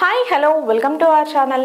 hi hello welcome to our channel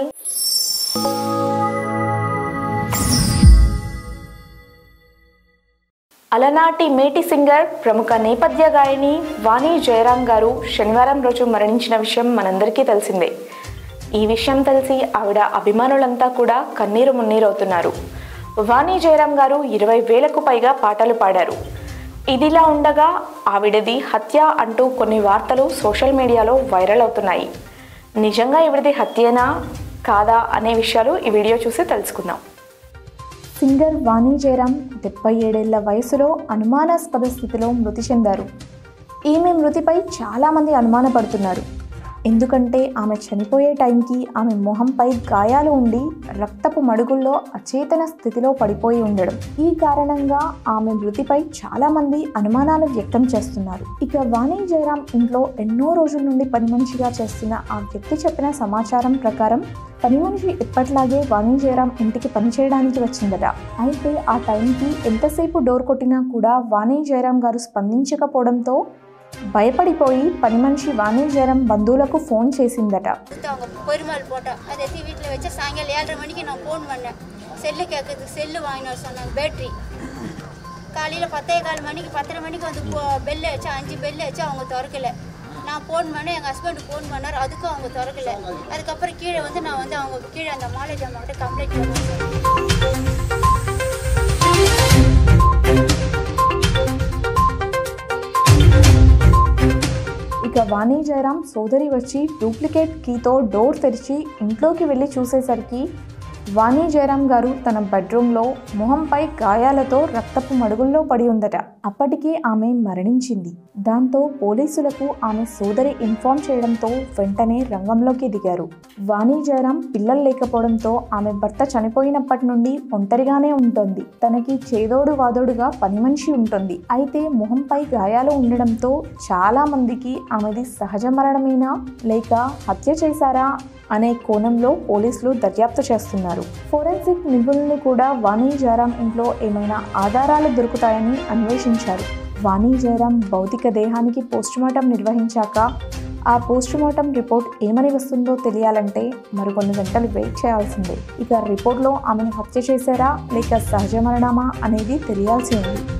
అలనాటి మేటి singer ప్రముఖ నేపథ్య గాయని వాణి జయరాం గారు శనివారం రోజు మరణించిన విషయం మనందరికీ తెలిసిందే ఈ విషయం తెలిసి ఆవిడ అభిమానులంతా కూడా కన్నీరు మున్నీరవుతున్నారు వాణి జయరాం గారు ఇరవై వేలకు పైగా పాటలు పాడారు ఇదిలా ఉండగా ఆవిడది హత్య అంటూ కొన్ని వార్తలు సోషల్ మీడియాలో వైరల్ అవుతున్నాయి నిజంగా ఈవిడది హత్యేనా కాదా అనే విషయాలు ఈ వీడియో చూసి తెలుసుకుందాం సింగర్ వాణి జయరాం డెబ్బై ఏడేళ్ల వయసులో అనుమానాస్పద స్థితిలో మృతి చెందారు ఈమె మృతిపై చాలామంది అనుమానపడుతున్నారు ఎందుకంటే ఆమె చనిపోయే టైంకి ఆమె మొహంపై గాయాలు ఉండి రక్తపు మడుగుల్లో అచేతన స్థితిలో పడిపోయి ఉండడం ఈ కారణంగా ఆమె మృతిపై చాలామంది అనుమానాలు వ్యక్తం చేస్తున్నారు ఇక వాణి జయరాం ఇంట్లో ఎన్నో రోజుల నుండి పని మనిషిగా చేస్తున్న ఆ వ్యక్తి చెప్పిన సమాచారం ప్రకారం పని మనిషి ఎప్పట్లాగే వాణి జయరాం ఇంటికి పనిచేయడానికి వచ్చిందట అయితే ఆ టైంకి ఎంతసేపు డోర్ కొట్టినా కూడా వాణి జయరాం గారు స్పందించకపోవడంతో భయపడిపోయి పని మనిషి వాణి జయరాం బంధువులకు ஃபோன் చేసిందట கொடுத்து அவங்க பெருமாள் போட்டோம் அதை எடுத்து வீட்டில் வச்சு சாயங்காலம் ஏழரை மணிக்கு நான் ஃபோன் பண்ணேன் செல்லு கேட்குறது செல்லு வாங்கிட்டு வர சொன்னாங்க பேட்ரி காலையில் பத்தே கால் மணிக்கு பத்தரை மணிக்கு வந்து பெல்லு வச்சு அஞ்சு பெல்லு வச்சு அவங்க திறக்கல நான் ஃபோன் பண்ணேன் எங்கள் ஹஸ்பண்ட் ஃபோன் பண்ணார் அதுக்கும் அவங்க திறக்கல அதுக்கப்புறம் கீழே வந்து நான் வந்து அவங்க கீழே அந்த மாலேஜ் அம்மாக்கிட்ட கம்ப்ளைண்ட் பண்ணேன் ఇక వాణి జయరాం సోదరి వచ్చి డూప్లికేట్ కీతో డోర్ తెరిచి ఇంట్లోకి వెళ్ళి చూసేసరికి వాణి జయరాం గారు తన బెడ్రూమ్లో మొహంపై గాయాలతో రక్తపు మడుగుల్లో పడి ఉందట అప్పటికి ఆమె మరణించింది దాంతో పోలీసులకు ఆమె సోదరి ఇన్ఫార్మ్ చేయడంతో వెంటనే రంగంలోకి దిగారు వాణి జయరాం పిల్లలు లేకపోవడంతో ఆమె భర్త చనిపోయినప్పటి నుండి ఒంటరిగానే ఉంటుంది తనకి చేదోడు వాదోడుగా పని మనిషి ఉంటుంది అయితే మొహంపై గాయాలు ఉండడంతో చాలా మందికి ఆమెది సహజ మరణమేనా లేక హత్య చేశారా అనే కోణంలో పోలీసులు దర్యాప్తు చేస్తున్నారు ఫోరెన్సిక్ నిపుణులు కూడా వాణి జయరాం ఇంట్లో ఏమైనా ఆధారాలు దొరుకుతాయని అన్వేషించారు వాణి జయరాం భౌతిక దేహానికి పోస్టుమార్టం నిర్వహించాక ఆ పోస్టుమార్టం రిపోర్ట్ ఏమని వస్తుందో తెలియాలంటే మరికొన్ని గంటలు వెయిట్ చేయాల్సిందే ఇక రిపోర్ట్లో ఆమెను హత్య చేశారా లేక సహజ మరణమా అనేది తెలియాల్సి ఉంది